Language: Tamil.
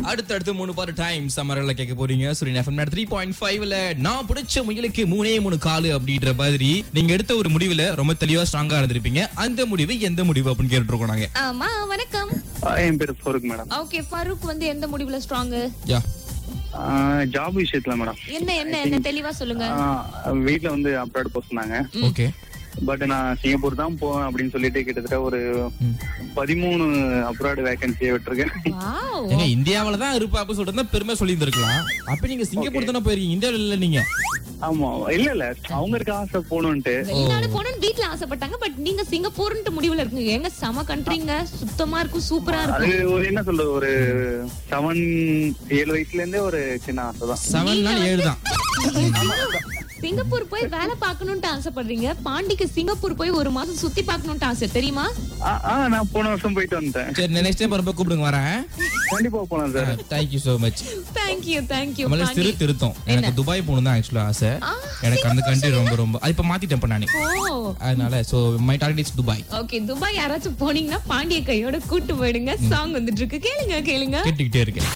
அடுத்தடுத்து மூணு பாரு டைம் சம்மர்ல கேட்க போறீங்க சூரியன் எஃப்எம் த்ரீ பாயிண்ட் ஃபைவ்ல நான் பிடிச்ச முயலுக்கு மூணே மூணு காலு அப்படின்ற மாதிரி நீங்க எடுத்த ஒரு முடிவுல ரொம்ப தெளிவா ஸ்ட்ராங்கா இருந்திருப்பீங்க அந்த முடிவு எந்த முடிவு அப்படின்னு கேட்டு இருக்கோம் நாங்க ஆமா வணக்கம் ஆ, என் பேர் ஃபருக் மேடம் ஓகே ஃபருக் வந்து எந்த முடிவுல ஸ்ட்ராங் யா ஜாப் விஷயத்துல மேடம் என்ன என்ன என்ன தெளிவா சொல்லுங்க வீட்ல வந்து அப்ராட் போக சொன்னாங்க ஓகே பட் நான் சிங்கப்பூர் தான் போவேன் அப்படின்னு சொல்லிட்டு கிட்டத்தட்ட ஒரு பதிமூணு அப்ராட் வேகன்சியை விட்டுருக்கேன் வாவ் ஏங்க இந்தியாவில தான் இருப்பா அப்படி சொல்லிட்டு பெருமை சொல்லி இருந்திருக்கலாம் அப்ப நீங்க சிங்கப்பூர் தானே போயிருக்கீங்க இந்தியாவில இல்ல நீங்க ஆமா இல்ல இல்ல அவங்க இருக்க ஆசை போகணும்ட்டு வெளிநாடு போகணும்னு வீட்ல ஆசைப்பட்டாங்க பட் நீங்க சிங்கப்பூர்ன்ட்டு முடிவுல இருக்கீங்க எங்க செம கண்ட்ரிங்க சுத்தமா இருக்கும் சூப்பரா அது இருக்கும் ஒரு என்ன சொல்றது ஒரு செவன் ஏழு வயசுல இருந்தே ஒரு சின்ன ஆசை தான் செவன் நாள் ஏழு தான் சிங்கப்பூர் போய் வேலை பார்க்கணும்னு ஆசைப்படுறீங்க பாண்டிக்கு சிங்கப்பூர் போய் ஒரு மாசம் சுத்தி பார்க்கணும்னு ஆசை தெரியுமா ஆ, ஆ நான் போன வருஷம் போயிட்டு வந்துட்டேன் சரி நெக்ஸ்ட் டைம் ரொம்ப கூப்பிடுங்க வரேன் கண்டிப்பா போலாம் sir thank you so much thank you thank you நம்மள திரு திருத்தம் எனக்கு துபாய் போகணும் தான் ஆக்சுவலா ஆசை ஆ, எனக்கு அந்த கண்ட்ரி ரொம்ப ரொம்ப அது இப்ப மாத்திட்டேன் இப்ப நானே ஓ அதனால so my target is Dubai okay Dubai யாராச்சும் போனீங்கன்னா பாண்டிய கையோட கூட்டு போயிடுங்க சாங் வந்துட்டு இருக்கு கேளுங்க கேளுங்க கேட்டுக்கிட்டே இருக்கேன்